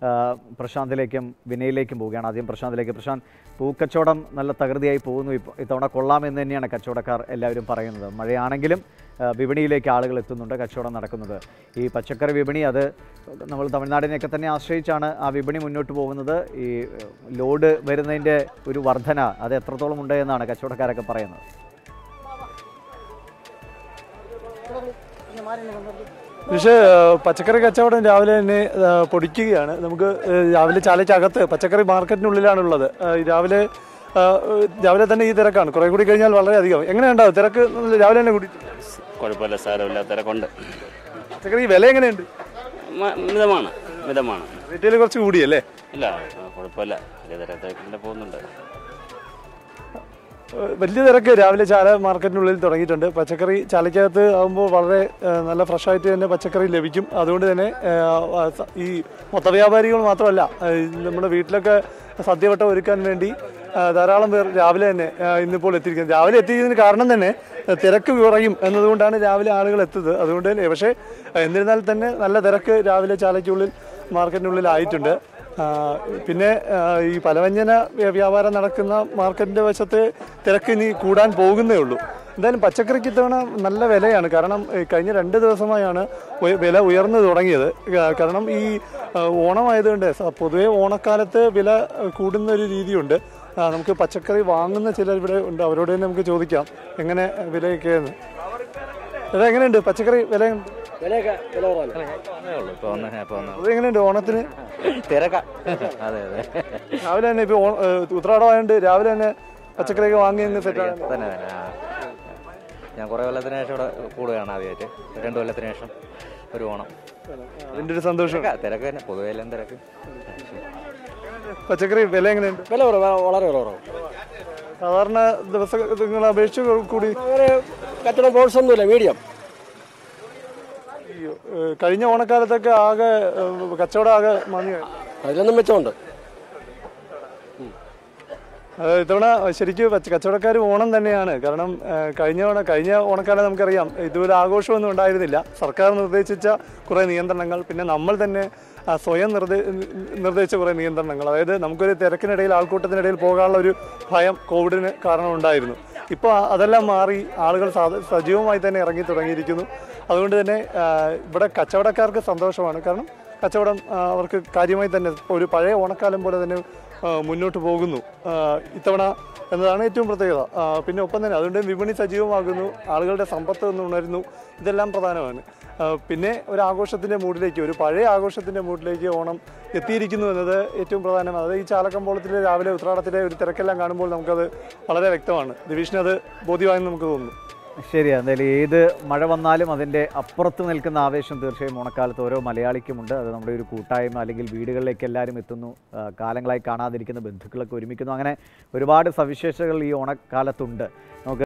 ആ, പ്രശാന്തിലേക്കും വിനയിലേക്കും പോവുകയാണ് ആദ്യം പ്രശാന്തിലേക്ക് പ്രശാന്ത് പൂക്കച്ചവടം നല്ല തകൃതിയായി പോകുന്നു ഇപ്പോൾ ഇത്തവണ കൊള്ളാമെന്ന് തന്നെയാണ് കച്ചവടക്കാർ എല്ലാവരും പറയുന്നത് മഴയാണെങ്കിലും ആ, വിപണിയിലേക്ക് ആളുകൾ എത്തുന്നുണ്ട് കച്ചവടം നടക്കുന്നത് ഈ പച്ചക്കറി വിപണി അത് നമ്മൾ തമിഴ്നാടിനെയൊക്കെ തന്നെ ആശ്രയിച്ചാണ് ആ വിപണി മുന്നോട്ട് പോകുന്നത് ഈ ലോഡ് വരുന്നതിൻ്റെ ഒരു വർധന അത് എത്രത്തോളം ഉണ്ട് എന്നാണ് കച്ചവടക്കാരൊക്കെ പറയുന്നത് പക്ഷേ പച്ചക്കറി കച്ചവടം രാവിലെ തന്നെ ആ, പൊടിക്കുകയാണ് നമുക്ക് ആ, രാവിലെ ചാലയ്ക്കകത്ത് പച്ചക്കറി മാർക്കറ്റിനുള്ളിലാണുള്ളത് ആ, രാവിലെ ആ, രാവിലെ തന്നെ ഈ തിരക്കാണ് കുറെ കൂടി കഴിഞ്ഞാൽ വളരെ അധികം എങ്ങനെയുണ്ടാവും തിരക്ക് രാവിലെ തന്നെ കൂടി കുഴപ്പമില്ല സാരമില്ല തിരക്കുണ്ട് പച്ചക്കറി വില എങ്ങനെയുണ്ട് മ- മിതമാണ് മിതമാണ് റീറ്റെയിൽ കുറച്ച് കൂടിയല്ലേ ഇല്ല ആ, കുഴപ്പമില്ല വലിയ തിരക്കില്ല പോകുന്നുണ്ട് ഏഹ് വലിയ തിരക്ക് രാവിലെ ചാല മാർക്കറ്റിനുള്ളിൽ തുടങ്ങിയിട്ടുണ്ട് പച്ചക്കറി ചാലയ്ക്കകത്ത് ആകുമ്പോൾ വളരെ ഏഹ് നല്ല ഫ്രഷായിട്ട് തന്നെ പച്ചക്കറി ലഭിക്കും അതുകൊണ്ട് തന്നെ ഏഹ് ആ സ- ഈ മൊത്തവ്യാപാരികൾ മാത്രമല്ല ഏഹ് നമ്മുടെ വീട്ടിലൊക്കെ സദ്യവട്ടം ഒരുക്കാൻ വേണ്ടി ഏഹ് ധാരാളം പേർ രാവിലെ തന്നെ ഏഹ് ഇന്നിപ്പോൾ എത്തിയിരിക്കുന്നത് രാവിലെ എത്തിയതിന് കാരണം തന്നെ ഏഹ് തിരക്ക് കുറയും എന്നതുകൊണ്ടാണ് രാവിലെ ആളുകൾ എത്തുന്നത് അതുകൊണ്ട് തന്നെ പക്ഷേ എന്നിരുന്നാൽ തന്നെ നല്ല തിരക്ക് രാവിലെ ചാലയ്ക്കുള്ളിൽ മാർക്കറ്റിനുള്ളിൽ ആയിട്ടുണ്ട് ആ, പിന്നെ ആ, ഈ പലവ്യഞ്ജന വ്യ- വ്യാപാരം നടക്കുന്ന മാർക്കറ്റിന്റെ വശത്ത് തിരക്ക് ഇനി കൂടാൻ പോകുന്നേ ഉള്ളൂ എന്തായാലും പച്ചക്കറിക്ക് ഇത്തവണ നല്ല വിലയാണ് കാരണം ഏ, കഴിഞ്ഞ രണ്ട് ദിവസമായാണ് ഉയ- വില ഉയർന്നു തുടങ്ങിയത് ആ, കാരണം ഈ ആ, ഓണമായതുകൊണ്ട് സ- പൊതുവേ ഓണക്കാലത്ത് വില ആ, കൂടുന്ന ഒരു രീതിയുണ്ട് ആ, നമുക്ക് പച്ചക്കറി വാങ്ങുന്ന ചിലർ ഇവിടെ ഉണ്ട് അവരോട് തന്നെ നമുക്ക് ചോദിക്കാം എങ്ങനെ വിലയൊക്കെയെന്ന് ഇത് എങ്ങനെയുണ്ട് പച്ചക്കറി വില അത് എങ്ങനെയുണ്ട് ഓണത്തിന് തിരക്ക അതെ അതെ രാവിലെ തന്നെ ഇപ്പൊ ഓ- ഏഹ് ഉത്രാടമായോണ്ട് രാവിലെ തന്നെ പച്ചക്കറിയൊക്കെ വാങ്ങി അങ്ങ് സെറ്റ് തന്നെ തന്നെ ആ. ഞാൻ കുറേ കൊല്ലത്തിന് ശേഷം ഇവിടെ കൂടുകയാണ് ആദ്യമായിട്ട് രണ്ട് കൊല്ലത്തിന് ശേഷം ഒരു ഓണം അതിന്റെ ഒരു സന്തോഷം തിരക്കാ, തിരക്ക് തന്നെ പൊതുവെ എല്ലാം തിരക്ക് പച്ചക്കറി വില എങ്ങനെയുണ്ട് വില കുറവ് വളരെ കുറവ് സാധാരണ ദിവസങ്ങളെ അപേക്ഷിച്ച് കൂടി അങ്ങനെ കച്ചവടം പ്രോത്സാഹനമൊന്നുമില്ല മീഡിയം ഈ, ഏഹ് കഴിഞ്ഞ ഓണക്കാലത്തൊക്കെ ആകെ ഏഹ് കച്ചവടം ആകെ മതിയായി അതിലൊന്നും മെച്ചമുണ്ട് അത് ഇത്തവണ ശരിക്കും പച്ച കച്ചവടക്കാർ ഓണം തന്നെയാണ് കാരണം ഏഹ്, കഴിഞ്ഞ ഓണ കഴിഞ്ഞ ഓണക്കാലം നമുക്കറിയാം ഇതുപോലെ ആഘോഷമൊന്നും ഉണ്ടായിരുന്നില്ല സർക്കാർ നിർദ്ദേശിച്ച കുറേ നിയന്ത്രണങ്ങൾ പിന്നെ നമ്മൾ തന്നെ ആ, സ്വയം നിർദ്ദേ നിർദ്ദേശിച്ച കുറേ നിയന്ത്രണങ്ങൾ അതായത് നമുക്കൊരു തിരക്കിനിടയിൽ ആൾക്കൂട്ടത്തിനിടയിൽ പോകാനുള്ള ഒരു ഭയം കോവിഡിന് കാരണം ഉണ്ടായിരുന്നു ഇപ്പോൾ അതെല്ലാം മാറി ആളുകൾ സാധ സജീവമായി തന്നെ ഇറങ്ങി തുടങ്ങിയിരിക്കുന്നു അതുകൊണ്ട് തന്നെ ആ, ഇവിടെ കച്ചവടക്കാർക്ക് സന്തോഷമാണ് കാരണം കച്ചവടം ആ, അവർക്ക് കാര്യമായി തന്നെ ഒരു പഴയ ഓണക്കാലം പോലെ തന്നെ ആ, മുന്നോട്ട് പോകുന്നു ആ, ഇത്തവണ എന്നതാണ് ഏറ്റവും പ്രത്യേകത ആ, പിന്നെ ഒപ്പം തന്നെ അതുകൊണ്ട് വിപണി സജീവമാകുന്നു ആളുകളുടെ സമ്പത്ത് ഒന്ന് ഉണരുന്നു ഇതെല്ലാം പ്രധാനമാണ് ആ, പിന്നെ ഒരു ആഘോഷത്തിൻ്റെ മൂഡിലേക്ക് ഒരു പഴയ ആഘോഷത്തിൻ്റെ മൂഡിലേക്ക് ഓണം എത്തിയിരിക്കുന്നു എന്നത് ഏറ്റവും പ്രധാനമാണ് അത് ഈ ചാലക്കമ്പോളത്തിലെ രാവിലെ ഉത്രാടത്തിലെ ഒരു തിരക്കെല്ലാം കാണുമ്പോൾ നമുക്കത് വളരെ വ്യക്തമാണ് ദിവിഷിന് അത് ബോധ്യമായെന്ന് നമുക്ക് തോന്നുന്നു ശരിയാ എന്തായാലും ഏത് മഴ വന്നാലും അതിൻ്റെ അപ്പുറത്ത് നിൽക്കുന്ന ആവേശം തീർച്ചയായും ഓണക്കാലത്ത് ഓരോ മലയാളിക്കുമുണ്ട് അത് നമ്മുടെ ഒരു കൂട്ടായ്മ അല്ലെങ്കിൽ വീടുകളിലേക്ക് എല്ലാവരും എത്തുന്നു ആ, കാലങ്ങളായി കാണാതിരിക്കുന്ന ബന്ധുക്കളൊക്കെ ഒരുമിക്കുന്നു അങ്ങനെ ഒരുപാട് സവിശേഷതകൾ ഈ ഓണക്കാലത്തുണ്ട് നമുക്ക്